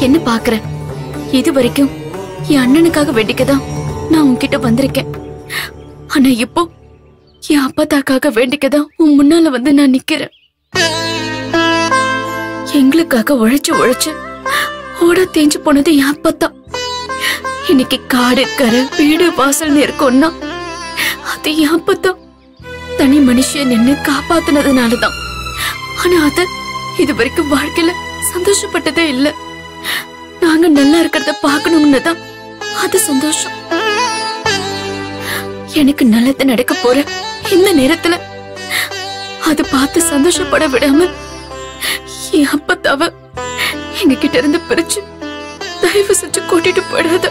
என்ன பாக்குற இது வரைக்கும் என் அண்ணனுக்காக வேண்டிக்கதான் நான் உன்கிட்ட வந்திருக்கேன் ஆனா இப்போ என் அப்பதாக்காக வேண்டிக்கதான் உன் முன்னால வந்து நான் நிக்கிறேன் எங்களுக்காக உழைச்சு உழைச்சு ஓட தேஞ்சு போனது என் அப்பதான் இன்னைக்கு காடு கரை வீடு வாசல்னு இருக்கோம்னா அது என் அப்பதான் தனி மனுஷன் நின்னு காப்பாத்துனதுனாலதான் ஆனா அது இது வரைக்கும் வாழ்க்கையில சந்தோஷப்பட்டதே இல்ல நாங்க நல்லா இருக்கிறத பாக்கணும்னு தான் அது சந்தோஷம் எனக்கு நல்லது நடக்க போற இந்த நேரத்துல அது பார்த்து சந்தோஷப்பட விடாம என் அப்பத்தாவ எங்க கிட்ட இருந்து பிரிச்சு தயவு செஞ்சு கூட்டிட்டு போயிடாத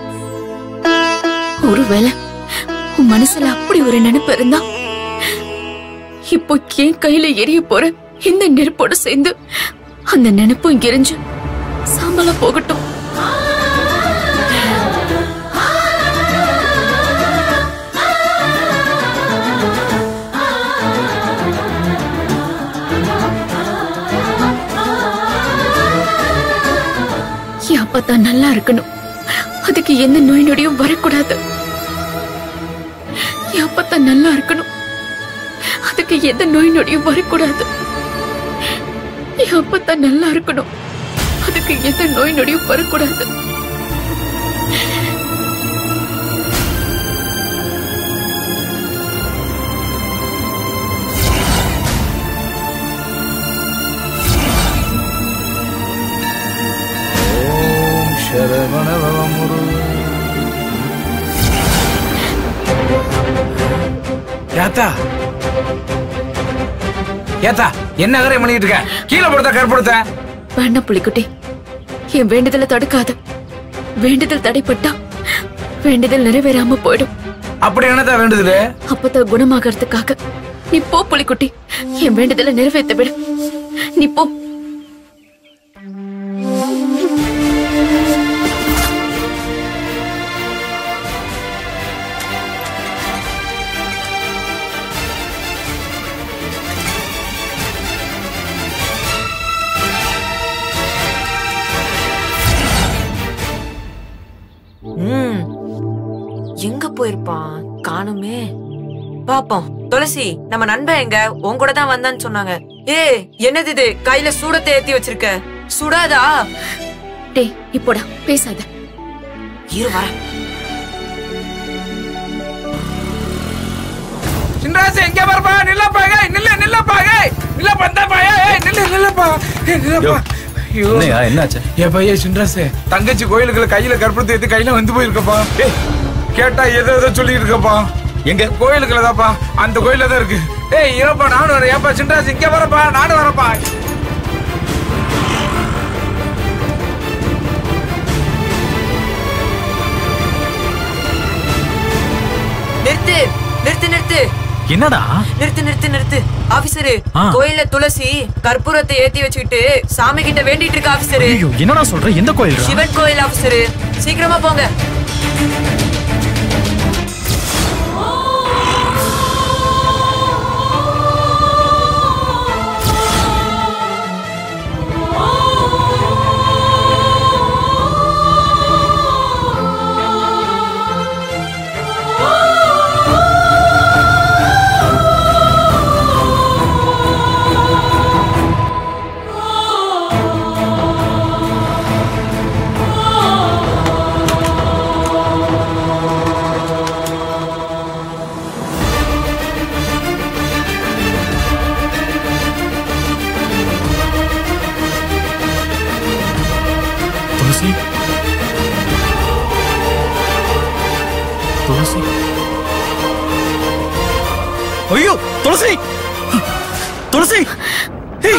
ஒருவேளை உன் மனசுல அப்படி ஒரு நினைப்பு இருந்தா இப்போ என் கையில எரிய போற இந்த நெருப்போட சேர்ந்து அந்த நினைப்பும் எரிஞ்சு சாம்பலா போகட்டும் என் அப்பதான் நல்லா இருக்கணும் அதுக்கு எந்த நோய் நொடியும் வரக்கூடாது என் அப்பதான் நல்லா இருக்கணும் அதுக்கு எந்த நோய் நொடியும் வரக்கூடாது என் அப்பதான் நல்லா இருக்கணும் அதுக்கு எந்த நோய் நொடியும் வரக்கூடாது ஓம் சரவணபவமுரு ஏத்தா ஏத்தா என்ன கரை பண்ணிட்டு இருக்க கீழே படுத்த கற்படுத்த வேண்டாம் புலிக்குட்டி என் வேண்டுதலை தடுக்காத வேண்டுதல் தடைப்பட்டா வேண்டுதல் நிறைவேறாம போயிடும் அப்படி என்னதா வேண்டுதலு அப்பதான் குணமாகறதுக்காக நீ போ புலிக்குட்டி என் வேண்டுதலை நிறைவேற்ற விடு நீ போ ம் எங்க போயிருப்பான் காணுமே பாப்போம் துளசி நம்ம நண்பன் எங்க உன் கூட தான் வந்தான்னு சொன்னாங்க ஏய் என்னது இது கையில சூடத்தை ஏத்தி வச்சிருக்க சுடாதா டேய் இப்போடா பேசாத இரு வரேன் சின்ராசு எங்க வரப்பா நில்லப்பா ஏய் நில்ல நில்லப்பா ஏய் நில்லப்பா இந்தாப்பா ஏய் ஏய் நில்லு நில்லப்பா ஏய் நில்லப்பா ஐயோ என்னையா என்னாச்சு ஏ பையன் சின்ராசு தங்கச்சி கோயிலுக்குள்ள கையில கற்பூரத்தை எடுத்து கையில வந்து போயிருக்கப்பா ஏய் கேட்டா ஏதோ ஏதோ சொல்லிட்டு இருக்கப்பா எங்க கோயிலுக்குள்ள தான்ப்பா அந்த கோயில்ல தான் இருக்கு ஏய் இருப்பா நானும் வரேன் ஏப்பா சின்ராசு இங்க வரப்பா நானும் வரப்பா நிறுத்து நிறுத்து நிறுத்து என்னடா நிறுத்து நிறுத்து நிறுத்து ஆபீசரு ஆ. கோயில்ல துளசி கற்பூரத்தை ஏத்தி வச்சுக்கிட்டு சாமி கிட்ட வேண்டிட்டு இருக்க ஆபீசரு ஐயோ என்னடா சொல்ற எந்த கோயில் சிவன் கோயில் ஆபீசரு சீக்கிரமா போங்க துளசி துளசி ஐயோ துளசி துளசி ஏய்.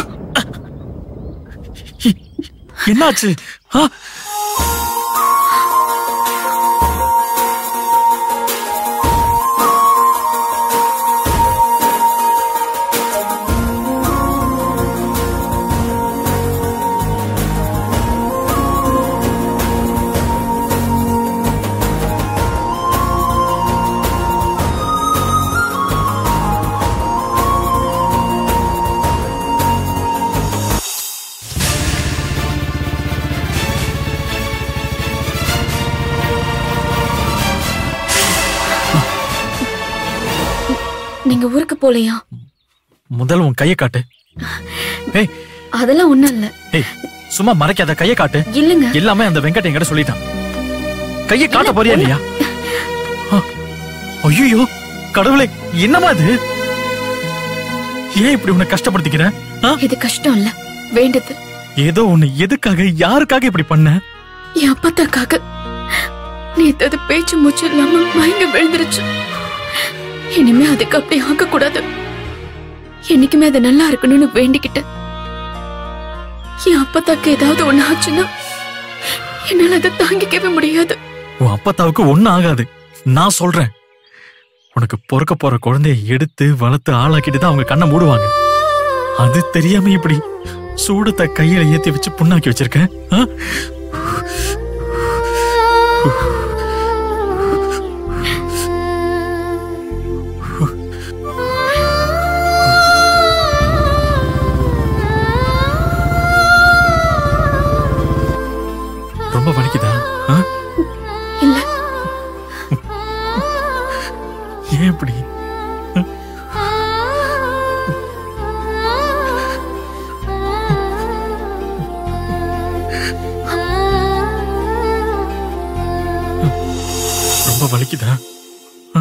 எ- என்னாச்சு ஆ? நீங்க ஊருக்கு போலையா முதல்ல உன் கையை காட்டு ஏய் அதெல்லாம் ஒண்ணும் இல்ல ஏய் சும்மா மறைக்காத கையை காட்டு இல்லங்க எல்லாமே அந்த வெங்கட் என்கிட்ட சொல்லிட்டான் கையை காட்ட போறியா இல்லையா ஐயோ கடவுளே என்னமா இது ஏன் இப்படி உன்னை கஷ்டப்படுத்திக்கிற ஆ? இது கஷ்டம் இல்ல வேண்டது ஏதோ ஒண்ணு எதுக்காக யாருக்காக இப்படி பண்ண என் அப்பத்தாக்காக நேத்து அது பேச்சு மூச்சு இல்லாம மயங்க விழுந்துருச்சு இனிமே அதுக்கு அப்படி ஆக கூடாது என்னைக்குமே அது நல்லா இருக்கணும்னு வேண்டிக்கிட்டேன் என் அப்பத்தாக்கு ஏதாவது ஒண்ணு ஆச்சுன்னா என்னால அதை தாங்கிக்கவே முடியாது உன் அப்பத்தாவுக்கு ஒண்ணும் ஆகாது நான் சொல்றேன் உனக்கு பொறுக்க போற குழந்தைய எடுத்து வளர்த்து ஆளாக்கிட்டு தான் அவங்க கண்ணை மூடுவாங்க அது தெரியாம இப்படி சூடத்தை கையில ஏத்தி வச்சு புண்ணாக்கி வச்சிருக்கேன் ஆ? ரொம்ப வலிக்குதா ஆ? இல்ல ஏன் இப்படி ரொம்ப வலிக்குதா ஆ?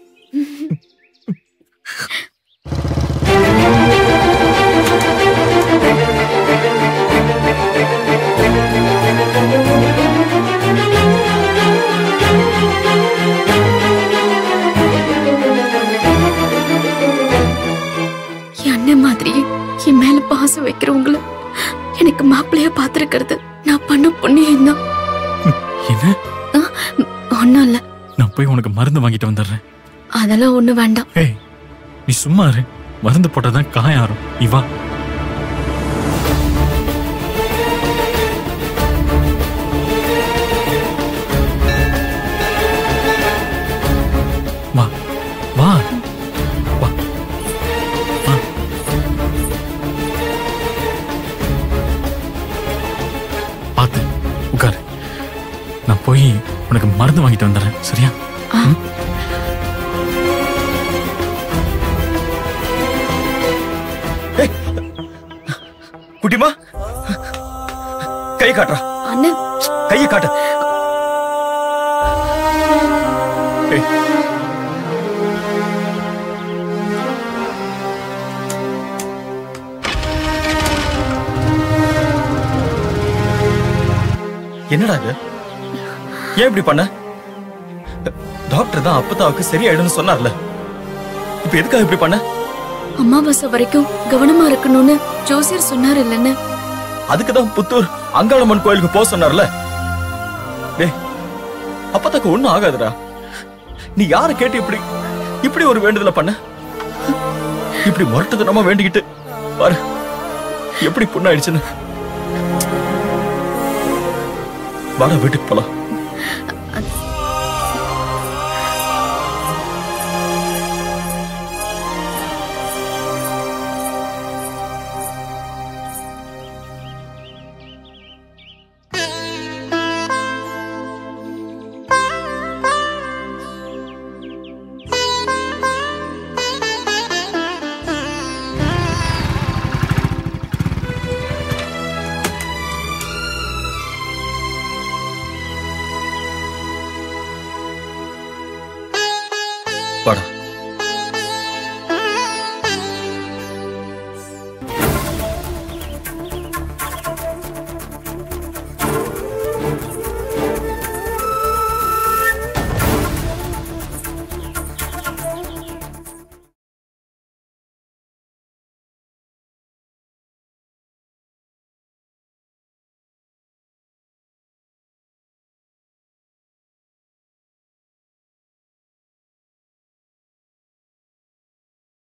என் அண்ணன் மாதிரியே என் மேல பாசம் வைக்கிறவங்கள எனக்கு மாப்பிள்ளையா பாத்துருக்கிறது நான் பண்ண புண்ணியம் தான் என்ன ஒண்ணும் இல்ல நான் போய் உனக்கு மருந்து வாங்கிட்டு வந்துடுறேன் அதெல்லாம் ஒண்ணு வேண்டாம் ஏய் நீ சும்மா இரு மருந்து போட்டாதான் காயாரும் நீ வா வா வா வா வா பார்த்து உட்காரு நான் போய் உனக்கு மருந்து வாங்கிட்டு வந்துடுறேன் சரியா ஆ. குட்டிமா கை காட்டுறா அண்ணன் கையை காட்டு ஏய். என்னடா இது ஏன் இப்படி பண்ண டாக்டர் தான் அப்பதாவுக்கு சரியாயிடும்னு சொன்னார்ல இப்ப எதுக்காக இப்படி பண்ண அமாவாசை வரைக்கும் கவனமா இருக்கணும்னு ஜோசியர் சொன்னார் இல்லன்னு அதுக்குதான் புத்தூர் அங்காளம்மன் கோயிலுக்கு போக சொன்னார்ல டேய் அப்பதாக்கு ஒண்ணும் ஆகாதுடா நீ யார கேட்டு இப்படி இப்படி ஒரு வேண்டுதல பண்ண இப்படி முரட்டது நம்ம வேண்டிக்கிட்டு பாரு எப்படி புண்ணாயிடுச்சுன்னு வாடா வீட்டுக்கு போலாம் வாடா